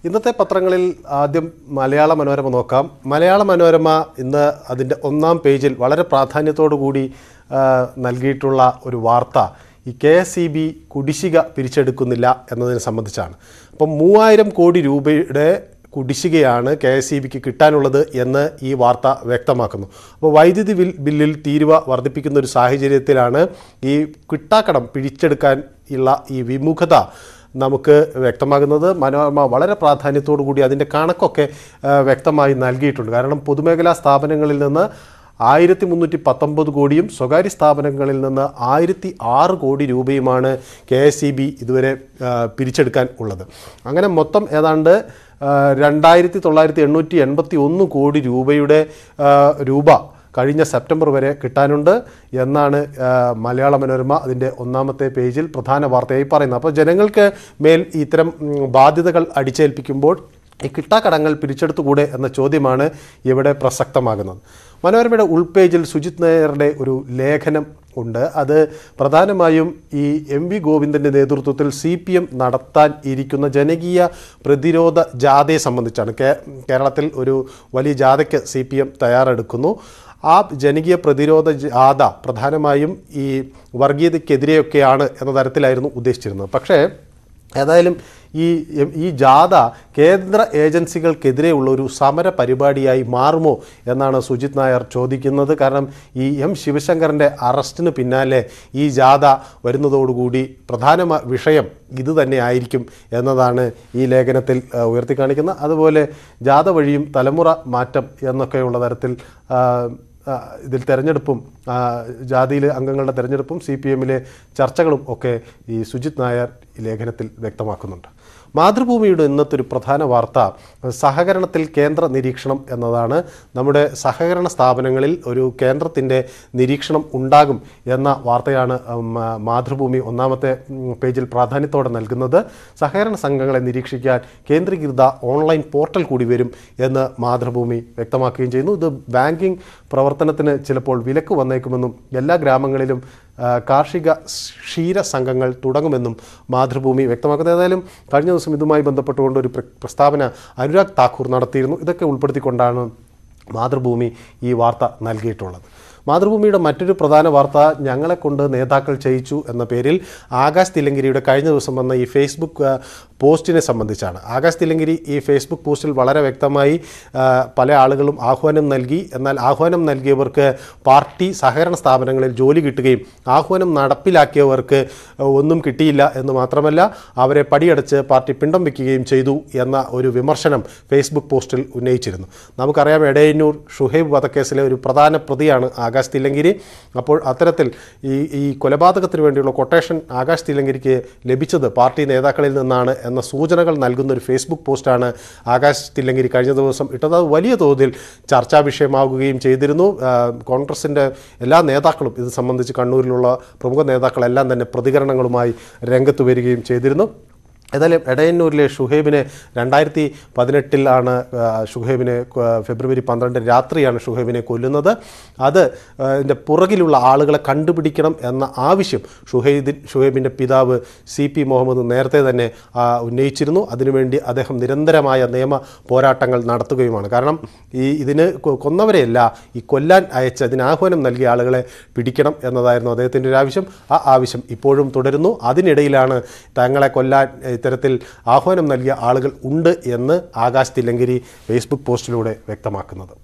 ഇന്നത്തെ പത്രങ്ങളിൽ ആദ്യം മലയാള മനോരമ നോക്കാം മലയാള മനോരമ ഇന്ന് അതിൻ്റെ ഒന്നാം പേജിൽ വളരെ പ്രാധാന്യത്തോടു കൂടി ആ, നൽകിയിട്ടുള്ള ഒരു വാർത്ത ഈ കെ എസ് ഇ ബി കുടിശ്ശിക പിരിച്ചെടുക്കുന്നില്ല എന്നതിനെ സംബന്ധിച്ചാണ് അപ്പം മൂവായിരം കോടി രൂപയുടെ കുടിശ്ശികയാണ് കെ എസ് ഇ ബിക്ക് കിട്ടാനുള്ളത് എന്ന് ഈ വാർത്ത വ്യക്തമാക്കുന്നു അപ്പോൾ വൈദ്യുതി ബിൽ ബില്ലിൽ തീരുവ വർദ്ധിപ്പിക്കുന്ന ഒരു സാഹചര്യത്തിലാണ് ഈ കിട്ടാക്കടം പിടിച്ചെടുക്കാൻ ഉള്ള ഈ വിമുഖത നമുക്ക് വ്യക്തമാകുന്നത് മനോരമ വളരെ പ്രാധാന്യത്തോടു കൂടി അതിൻ്റെ കണക്കൊക്കെ ആ, വ്യക്തമായി നൽകിയിട്ടുണ്ട് കാരണം പൊതുമേഖലാ സ്ഥാപനങ്ങളിൽ നിന്ന് ആയിരത്തി മുന്നൂറ്റി പത്തൊമ്പത് കോടിയും സ്വകാര്യ സ്ഥാപനങ്ങളിൽ നിന്ന് ആയിരത്തി ആറ് കോടി രൂപയുമാണ് കെ എസ് ഇ ബി ഇതുവരെ ആ, പിരിച്ചെടുക്കാൻ ഉള്ളത് അങ്ങനെ മൊത്തം ഏതാണ്ട് ആ, രണ്ടായിരത്തി തൊള്ളായിരത്തി എണ്ണൂറ്റി എൺപത്തി ഒന്ന് കോടി രൂപയുടെ ആ, രൂപ കഴിഞ്ഞ സെപ്റ്റംബർ വരെ കിട്ടാനുണ്ട് എന്നാണ് ആ, മലയാള മനോരമ അതിൻ്റെ ഒന്നാമത്തെ പേജിൽ പ്രധാന വാർത്തയായി പറയുന്നത് അപ്പോൾ ജനങ്ങൾക്ക് മേൽ ഇത്തരം ഉം, ബാധ്യതകൾ അടിച്ചേൽപ്പിക്കുമ്പോൾ ഈ കിട്ടാക്കടങ്ങൾ പിരിച്ചെടുത്തുകൂടെ എന്ന ചോദ്യമാണ് ഇവിടെ പ്രസക്തമാകുന്നത് മനോരമയുടെ ഉൾപേജിൽ സുജിത് നായരുടെ ഒരു ലേഖനം ഉണ്ട് അത് പ്രധാനമായും ഈ എം വി ഗോവിന്ദൻ്റെ നേതൃത്വത്തിൽ സി പി എം നടത്താൻ ഇരിക്കുന്ന ജനകീയ പ്രതിരോധ ജാഥയെ സംബന്ധിച്ചാണ് കേ കേരളത്തിൽ ഒരു വലിയ ജാഥയ്ക്ക് സി പി എം തയ്യാറെടുക്കുന്നു ആ ജനകീയ പ്രതിരോധ ജാഥ പ്രധാനമായും ഈ വർഗീയതയ്ക്കെതിരെയൊക്കെയാണ് എന്ന തരത്തിലായിരുന്നു ഉദ്ദേശിച്ചിരുന്നത് പക്ഷേ ഏതായാലും ഈ ഈ ജാഥ കേന്ദ്ര ഏജൻസികൾക്കെതിരെയുള്ള ഒരു സമര പരിപാടിയായി മാറുമോ എന്നാണ് സുജിത് നായർ ചോദിക്കുന്നത് കാരണം ഈ എം ശിവശങ്കറിൻ്റെ അറസ്റ്റിന് പിന്നാലെ ഈ ജാഥ വരുന്നതോടുകൂടി പ്രധാന മ- വിഷയം ഇത് തന്നെ ആയിരിക്കും എന്നതാണ് ഈ ലേഖനത്തിൽ ആ, ഉയർത്തി കാണിക്കുന്നത് അതുപോലെ ജാഥ വഴിയും തലമുറ മാറ്റം എന്നൊക്കെയുള്ള തരത്തിൽ ആ, ആ, ഇതിൽ തെരഞ്ഞെടുപ്പും ആ, ജാതിയിലെ അംഗങ്ങളുടെ തെരഞ്ഞെടുപ്പും സി പി എമ്മിലെ ചർച്ചകളും ഒക്കെ ഈ സുജിത് നായർ ഈ ലേഖനത്തിൽ വ്യക്തമാക്കുന്നുണ്ട് മാതൃഭൂമിയുടെ ഇന്നത്തെ ഒരു പ്രധാന വാർത്ത സഹകരണത്തിൽ കേന്ദ്ര നിരീക്ഷണം എന്നതാണ് നമ്മുടെ സഹകരണ സ്ഥാപനങ്ങളിൽ ഒരു കേന്ദ്രത്തിൻ്റെ നിരീക്ഷണം ഉണ്ടാകും എന്ന വാർത്തയാണ് ഉം, ആ, മാതൃഭൂമി ഒന്നാമത്തെ ഉം, പേജിൽ പ്രാധാന്യത്തോടെ നൽകുന്നത് സഹകരണ സംഘങ്ങളെ നിരീക്ഷിക്കാൻ കേന്ദ്രീകൃത ഓൺലൈൻ പോർട്ടൽ കൂടി വരും എന്ന് മാതൃഭൂമി വ്യക്തമാക്കുകയും ചെയ്യുന്നു ഇത് ബാങ്കിംഗ് പ്രവർത്തനത്തിന് ചിലപ്പോൾ വിലക്ക് വന്നേക്കുമെന്നും എല്ലാ ഗ്രാമങ്ങളിലും ആ, കാർഷിക ക്ഷീര സംഘങ്ങൾ തുടങ്ങുമെന്നും മാതൃഭൂമി വ്യക്തമാക്കുന്നത് ഏതായാലും കഴിഞ്ഞ ദിവസം ഇതുമായി ബന്ധപ്പെട്ടുകൊണ്ട് ഒരു പ്ര- പ്രസ്താവന അനുരാഗ് താക്കൂർ നടത്തിയിരുന്നു ഇതൊക്കെ ഉൾപ്പെടുത്തിക്കൊണ്ടാണ് മാതൃഭൂമി ഈ വാർത്ത നൽകിയിട്ടുള്ളത് മാതൃഭൂമിയുടെ മറ്റൊരു പ്രധാന വാർത്ത ഞങ്ങളെ കൊണ്ട് നേതാക്കൾ ചെയ്യിച്ചു എന്ന പേരിൽ ആകാശ് തില്ലങ്കരിയുടെ കഴിഞ്ഞ ദിവസം വന്ന ഈ ഫേസ്ബുക്ക് ആ, പോസ്റ്റിനെ സംബന്ധിച്ചാണ് ആകാശ് തില്ലങ്കരി ഈ ഫേസ്ബുക്ക് പോസ്റ്റിൽ വളരെ വ്യക്തമായി ആ, പല ആളുകളും ആഹ്വാനം നൽകി എന്നാൽ ആഹ്വാനം നൽകിയവർക്ക് പാർട്ടി സഹകരണ സ്ഥാപനങ്ങളിൽ ജോലി കിട്ടുകയും ആഹ്വാനം നടപ്പിലാക്കിയവർക്ക് ഒന്നും കിട്ടിയില്ല എന്ന് മാത്രമല്ല അവരെ പടിയടച്ച് പാർട്ടി പിണ്ടം വയ്ക്കുകയും ചെയ്തു എന്ന ഒരു വിമർശനം ഫേസ്ബുക്ക് പോസ്റ്റിൽ ഉന്നയിച്ചിരുന്നു നമുക്കറിയാം എടയന്നൂർ ഷുഹൈബ് വധക്കേസിലെ ഒരു പ്രധാന പ്രതിയാണ് ആകാശ് തില്ലങ്കിരി അപ്പോൾ അത്തരത്തിൽ ഈ ഈ കൊലപാതകത്തിന് വേണ്ടിയുള്ള കൊട്ടേഷൻ ആകാശ് തില്ലങ്കരിക്ക് ലഭിച്ചത് പാർട്ടി നേതാക്കളിൽ നിന്നാണ് എന്ന സൂചനകൾ നൽകുന്ന ഒരു ഫേസ്ബുക്ക് പോസ്റ്റാണ് ആകാശ് തില്ലങ്കിരി കഴിഞ്ഞ ദിവസം ഇട്ടത് അത് വലിയ തോതിൽ ചർച്ചാ വിഷയമാകുകയും ചെയ്തിരുന്നു ആ, കോൺഗ്രസിൻ്റെ എല്ലാ നേതാക്കളും ഇത് സംബന്ധിച്ച് കണ്ണൂരിലുള്ള പ്രമുഖ നേതാക്കളെല്ലാം തന്നെ പ്രതികരണങ്ങളുമായി രംഗത്ത് വരികയും ചെയ്തിരുന്നു ഏതായാലും എടയന്നൂരിലെ ഷുഹൈബിനെ രണ്ടായിരത്തി പതിനെട്ടിലാണ് ആ, ഷുഹൈബിനെ കൊ- ഫെബ്രുവരി പന്ത്രണ്ട് രാത്രിയാണ് ഷുഹൈബിനെ കൊല്ലുന്നത് അത് ആ, ഇതിൻ്റെ പുറകിലുള്ള ആളുകളെ കണ്ടുപിടിക്കണം എന്ന ആവശ്യം ഷുഹൈബിൻ ഷുഹൈബിൻ്റെ പിതാവ് സി പി മുഹമ്മദ് നേരത്തെ തന്നെ ആ, ഉന്നയിച്ചിരുന്നു അതിനുവേണ്ടി അദ്ദേഹം നിരന്തരമായ നിയമ പോരാട്ടങ്ങൾ നടത്തുകയുമാണ് കാരണം ഈ ഇതിന് കൊ- കൊന്നവരെയല്ല ഈ കൊല്ലാൻ അയച്ച് അതിന് ആഹ്വാനം നൽകിയ ആളുകളെ പിടിക്കണം എന്നതായിരുന്നു അദ്ദേഹത്തിൻ്റെ ഒരു ആവശ്യം ആ ആവശ്യം ഇപ്പോഴും തുടരുന്നു അതിനിടയിലാണ് തങ്ങളെ കൊല്ലാൻ ഇത്തരത്തിൽ ആഹ്വാനം നൽകിയ ആളുകൾ ഉണ്ട് എന്ന് ആകാശ് തില്ലങ്കരി ഫേസ്ബുക്ക് പോസ്റ്റിലൂടെ വ്യക്തമാക്കുന്നത്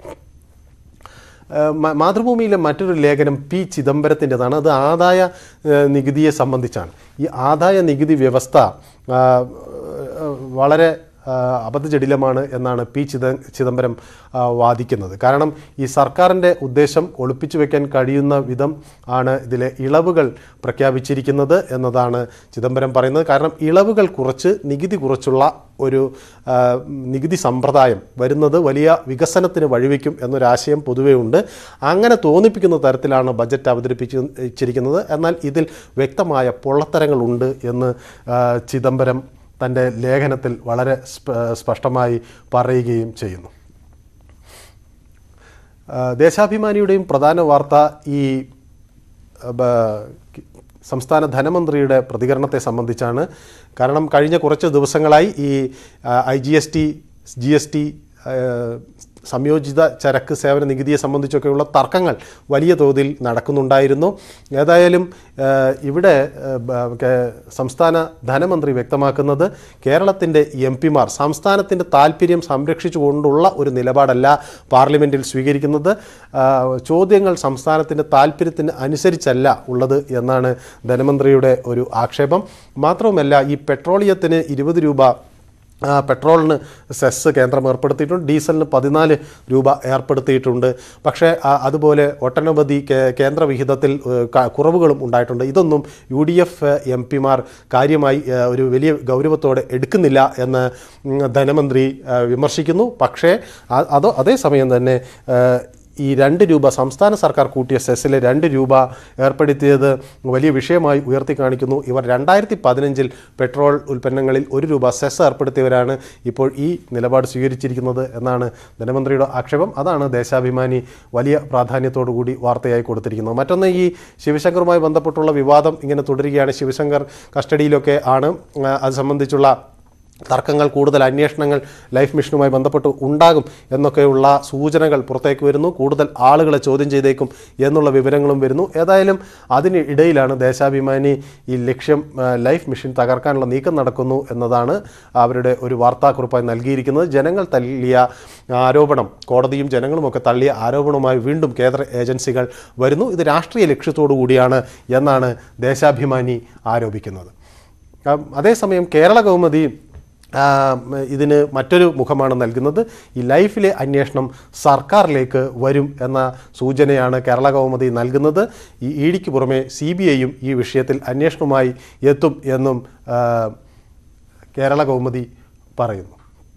ഏഹ് മ- മാതൃഭൂമിയിലെ മറ്റൊരു ലേഖനം പി ചിദംബരത്തിൻ്റെതാണ് അത് ആദായ ഏഹ് നികുതിയെ സംബന്ധിച്ചാണ് ഈ ആദായ നികുതി വ്യവസ്ഥ ആ, ഏഹ് വളരെ ആ, അബദ്ധജടിലമാണ് എന്നാണ് പി ചിദ ചിദംബരം ആ, വാദിക്കുന്നത് കാരണം ഈ സർക്കാരിൻ്റെ ഉദ്ദേശം ഒളിപ്പിച്ചു വെക്കാൻ കഴിയുന്ന വിധം ആണ് ഇതിലെ ഇളവുകൾ പ്രഖ്യാപിച്ചിരിക്കുന്നത് എന്നതാണ് ചിദംബരം പറയുന്നത് കാരണം ഇളവുകൾ കുറച്ച് നികുതി കുറച്ചുള്ള ഒരു ആ, നികുതി സമ്പ്രദായം വരുന്നത് വലിയ വികസനത്തിന് വഴിവെക്കും എന്നൊരാശയം പൊതുവേ ഉണ്ട് അങ്ങനെ തോന്നിപ്പിക്കുന്ന തരത്തിലാണ് ബജറ്റ് അവതരിപ്പിച്ചിരിക്കുന്നത് എന്നാൽ ഇതിൽ വ്യക്തമായ പൊള്ളത്തരങ്ങളുണ്ട് എന്ന് ആ, ചിദംബരം തൻ്റെ ലേഖനത്തിൽ വളരെ സ്പ- സ്പഷ്ടമായി പറയുകയും ചെയ്യുന്നു ആ, ദേശാഭിമാനിയുടെയും പ്രധാന വാർത്ത ഈ ആ, ബ- സംസ്ഥാന ധനമന്ത്രിയുടെ പ്രതികരണത്തെ സംബന്ധിച്ചാണ് കാരണം കഴിഞ്ഞ കുറച്ച് ദിവസങ്ങളായി ഈ I G S T G S T സംയോജിത ചരക്ക് സേവന നികുതിയെ സംബന്ധിച്ചൊക്കെയുള്ള തർക്കങ്ങൾ വലിയ തോതിൽ നടക്കുന്നുണ്ടായിരുന്നു ഏതായാലും ആ, ഇവിടെ ആ, ബ- കേ- സംസ്ഥാന ധനമന്ത്രി വ്യക്തമാക്കുന്നത് കേരളത്തിൻ്റെ എം പിമാർ സംസ്ഥാനത്തിൻ്റെ താല്പര്യം സംരക്ഷിച്ചുകൊണ്ടുള്ള ഒരു നിലപാടല്ല പാർലമെൻറ്റിൽ സ്വീകരിക്കുന്നത് ആ, ചോദ്യങ്ങൾ സംസ്ഥാനത്തിൻ്റെ താല്പര്യത്തിന് അനുസരിച്ചല്ല ഉള്ളത് എന്നാണ് ധനമന്ത്രിയുടെ ഒരു ആക്ഷേപം മാത്രവുമല്ല ഈ പെട്രോളിയത്തിന് ഇരുപത് രൂപ ആ, പെട്രോളിന് സെസ് കേന്ദ്രം ഏർപ്പെടുത്തിയിട്ടുണ്ട് ഡീസലിന് പതിനാല് രൂപ ഏർപ്പെടുത്തിയിട്ടുണ്ട് പക്ഷേ ആ, അതുപോലെ ഒട്ടനവധി കേ- കേന്ദ്ര വിഹിതത്തിൽ ഏഹ്, ക- കുറവുകളും ഉണ്ടായിട്ടുണ്ട് ഇതൊന്നും യു ഡി എഫ് എം പിമാർ കാര്യമായി ഏഹ്, ഒരു വലിയ ഗൗരവത്തോടെ എടുക്കുന്നില്ല എന്ന് ഉം, ധനമന്ത്രി ഏഹ്, വിമർശിക്കുന്നു പക്ഷേ ആ- അതോ അതേസമയം തന്നെ ഏഹ്, ഈ രണ്ട് രൂപ സംസ്ഥാന സർക്കാർ കൂട്ടിയ സെസ്സിലെ രണ്ട് രൂപ ഏർപ്പെടുത്തിയത് വലിയ വിഷയമായി ഉയർത്തി കാണിക്കുന്നു ഇവർ രണ്ടായിരത്തി പതിനഞ്ചിൽ പെട്രോൾ ഉൽപ്പന്നങ്ങളിൽ ഒരു രൂപ സെസ് ഏർപ്പെടുത്തിയവരാണ് ഇപ്പോൾ ഈ നിലപാട് സ്വീകരിച്ചിരിക്കുന്നത് എന്നാണ് ധനമന്ത്രിയുടെ ആക്ഷേപം അതാണ് ദേശാഭിമാനി വലിയ പ്രാധാന്യത്തോടു കൂടി വാർത്തയായി കൊടുത്തിരിക്കുന്നത് മറ്റൊന്ന് ഈ ശിവശങ്കറുമായി ബന്ധപ്പെട്ടുള്ള വിവാദം ഇങ്ങനെ തുടരുകയാണ് ശിവശങ്കർ കസ്റ്റഡിയിലൊക്കെ ആണ് ആ, അത് സംബന്ധിച്ചുള്ള തർക്കങ്ങൾ കൂടുതൽ അന്വേഷണങ്ങൾ ലൈഫ് മിഷനുമായി ബന്ധപ്പെട്ട് ഉണ്ടാകും എന്നൊക്കെയുള്ള സൂചനകൾ പുറത്തേക്ക് വരുന്നു കൂടുതൽ ആളുകളെ ചോദ്യം ചെയ്തേക്കും എന്നുള്ള വിവരങ്ങളും വരുന്നു ഏതായാലും അതിന് ഇടയിലാണ് ദേശാഭിമാനി ഈ ലക്ഷ്യം ആ, ലൈഫ് മിഷൻ തകർക്കാനുള്ള നീക്കം നടക്കുന്നു എന്നതാണ് അവരുടെ ഒരു വാർത്താക്കുറിപ്പായി നൽകിയിരിക്കുന്നത് ജനങ്ങൾ തള്ളിയ ആരോപണം കോടതിയും ജനങ്ങളുമൊക്കെ തള്ളിയ ആരോപണവുമായി വീണ്ടും കേന്ദ്ര ഏജൻസികൾ വരുന്നു ഇത് രാഷ്ട്രീയ ലക്ഷ്യത്തോടു കൂടിയാണ് എന്നാണ് ദേശാഭിമാനി ആരോപിക്കുന്നത് ആ, അതേസമയം കേരള കൗമുദി ആ, ഇതിന് മറ്റൊരു മുഖമാണ് നൽകുന്നത് ഈ ലൈഫിലെ അന്വേഷണം സർക്കാരിലേക്ക് വരും എന്ന സൂചനയാണ് കേരള കൗമുദി നൽകുന്നത് ഈ ഇഡിക്ക് പുറമെ സി ബി ഐയും ഈ വിഷയത്തിൽ അന്വേഷണവുമായി എത്തും എന്നും ആ, കേരള കൗമുദി പറയുന്നു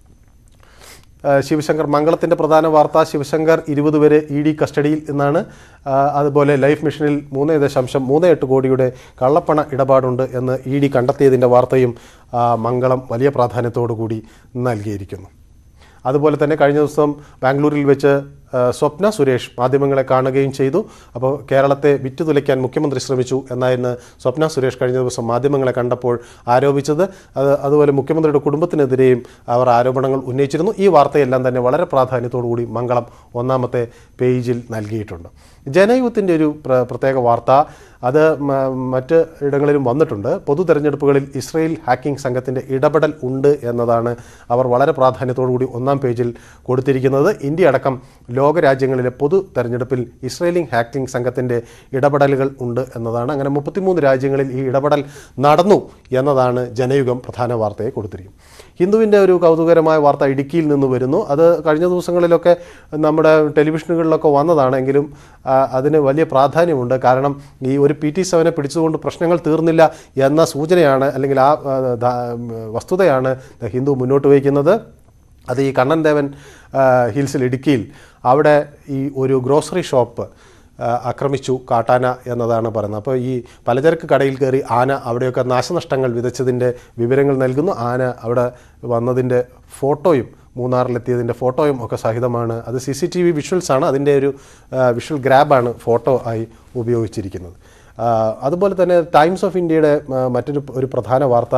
ആ, ശിവശങ്കർ മംഗളത്തിൻ്റെ പ്രധാന വാർത്ത ശിവശങ്കർ ഇരുപത് വരെ ഇ ഡി കസ്റ്റഡിയിൽ എന്നാണ് ആ, അതുപോലെ ലൈഫ് മിഷനിൽ മൂന്ന് ദശാംശം മൂന്ന് എട്ട് കോടിയുടെ കള്ളപ്പണ ഇടപാടുണ്ട് എന്ന് ഇ ഡി കണ്ടെത്തിയതിൻ്റെ വാർത്തയും ആ, മംഗളം വലിയ പ്രാധാന്യത്തോടു കൂടി നൽകിയിരിക്കുന്നു അതുപോലെ തന്നെ കഴിഞ്ഞ ദിവസം ബാംഗ്ലൂരിൽ വെച്ച് ആ, സ്വപ്ന സുരേഷ് മാധ്യമങ്ങളെ കാണുകയും ചെയ്തു അപ്പോൾ കേരളത്തെ വിറ്റുതുലയ്ക്കാൻ മുഖ്യമന്ത്രി ശ്രമിച്ചു എന്നായിരുന്നു സ്വപ്ന സുരേഷ് കഴിഞ്ഞ ദിവസം മാധ്യമങ്ങളെ കണ്ടപ്പോൾ ആരോപിച്ചത് അത് അതുപോലെ മുഖ്യമന്ത്രിയുടെ കുടുംബത്തിനെതിരെയും അവർ ആരോപണങ്ങൾ ഉന്നയിച്ചിരുന്നു ഈ വാർത്തയെല്ലാം തന്നെ വളരെ പ്രാധാന്യത്തോടു കൂടി മംഗളം ഒന്നാമത്തെ പേജിൽ നൽകിയിട്ടുണ്ട് ജനയുഗത്തിൻ്റെ ഒരു പ്ര- പ്രത്യേക വാർത്ത അത് മ- മറ്റ് ഇടങ്ങളിലും വന്നിട്ടുണ്ട് പൊതു തെരഞ്ഞെടുപ്പുകളിൽ ഇസ്രയേൽ ഹാക്കിംഗ് സംഘത്തിൻ്റെ ഇടപെടൽ ഉണ്ട് എന്നതാണ് അവർ വളരെ പ്രാധാന്യത്തോടു കൂടി ഒന്നാം പേജിൽ കൊടുത്തിരിക്കുന്നത് ഇന്ത്യ അടക്കം ലോകരാജ്യങ്ങളിലെ പൊതു തെരഞ്ഞെടുപ്പിൽ ഇസ്രയേലിംഗ് ഹാക്കിംഗ് സംഘത്തിൻ്റെ ഇടപെടലുകൾ ഉണ്ട് എന്നതാണ് അങ്ങനെ മുപ്പത്തിമൂന്ന് രാജ്യങ്ങളിൽ ഈ ഇടപെടൽ നടന്നു എന്നതാണ് ജനയുഗം പ്രധാന വാർത്തയെ കൊടുത്തിരിക്കുന്നത് ഹിന്ദുവിൻ്റെ ഒരു കൗതുകരമായ വാർത്ത ഇടുക്കിയിൽ നിന്ന് വരുന്നു അത് കഴിഞ്ഞ ദിവസങ്ങളിലൊക്കെ നമ്മുടെ ടെലിവിഷനുകളിലൊക്കെ വന്നതാണെങ്കിലും ആ, അതിന് വലിയ പ്രാധാന്യമുണ്ട് കാരണം ഈ ഒരു പി ടി സെവനെ പിടിച്ചുകൊണ്ട് പ്രശ്നങ്ങൾ തീർന്നില്ല എന്ന സൂചനയാണ് അല്ലെങ്കിൽ ആ ആ, ധ- വസ്തുതയാണ് ദ ഹിന്ദു മുന്നോട്ട് വയ്ക്കുന്നത് അത് ഈ കണ്ണൻ ദേവൻ ആ, ഹിൽസിൽ ഇടുക്കിയിൽ അവിടെ ഈ ഒരു ഗ്രോസറി ഷോപ്പ് ആ, ആക്രമിച്ചു കാട്ടാന എന്നതാണ് പറയുന്നത് അപ്പോൾ ഈ പലചരക്ക് കടയിൽ കയറി ആന അവിടെയൊക്കെ നാശനഷ്ടങ്ങൾ വിതച്ചതിൻ്റെ വിവരങ്ങൾ നൽകുന്നു ആന അവിടെ വന്നതിൻ്റെ ഫോട്ടോയും മൂന്നാറിലെത്തിയതിൻ്റെ ഫോട്ടോയും ഒക്കെ സഹിതമാണ് അത് സി സി ടി വി വിഷ്വൽസാണ് അതിൻ്റെ ഒരു ആ, വിഷ്വൽ ഗ്രാബാണ് ഫോട്ടോ ആയി ഉപയോഗിച്ചിരിക്കുന്നത് ആ, അതുപോലെ തന്നെ ടൈംസ് ഓഫ് ഇന്ത്യയുടെ ആ, മറ്റൊരു ഒരു പ്രധാന വാർത്ത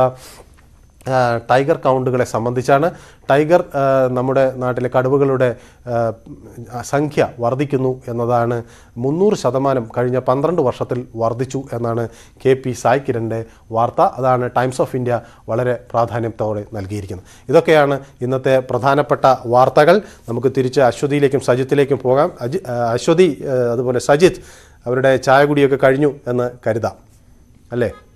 ആ, ടൈഗർ കൗണ്ടുകളെ സംബന്ധിച്ചാണ് ടൈഗർ ആ, നമ്മുടെ നാട്ടിലെ കടുവകളുടെ ആ, സംഖ്യ വർദ്ധിക്കുന്നു എന്നതാണ് മുന്നൂറ് ശതമാനം കഴിഞ്ഞ പന്ത്രണ്ട് വർഷത്തിൽ വർദ്ധിച്ചു എന്നാണ് കെ പി സായ് കിരണിൻ്റെ വാർത്ത അതാണ് ടൈംസ് ഓഫ് ഇന്ത്യ വളരെ പ്രാധാന്യത്തോടെ നൽകിയിരിക്കുന്നത് ഇതൊക്കെയാണ് ഇന്നത്തെ പ്രധാനപ്പെട്ട വാർത്തകൾ നമുക്ക് തിരിച്ച് അശ്വതിയിലേക്കും സജിത്തിലേക്കും പോകാം അജി ആ, അശ്വതി ആ, അതുപോലെ സജിത്ത് അവരുടെ ചായ കുടിയൊക്കെ കഴിഞ്ഞു എന്ന് കരുതാം അല്ലേ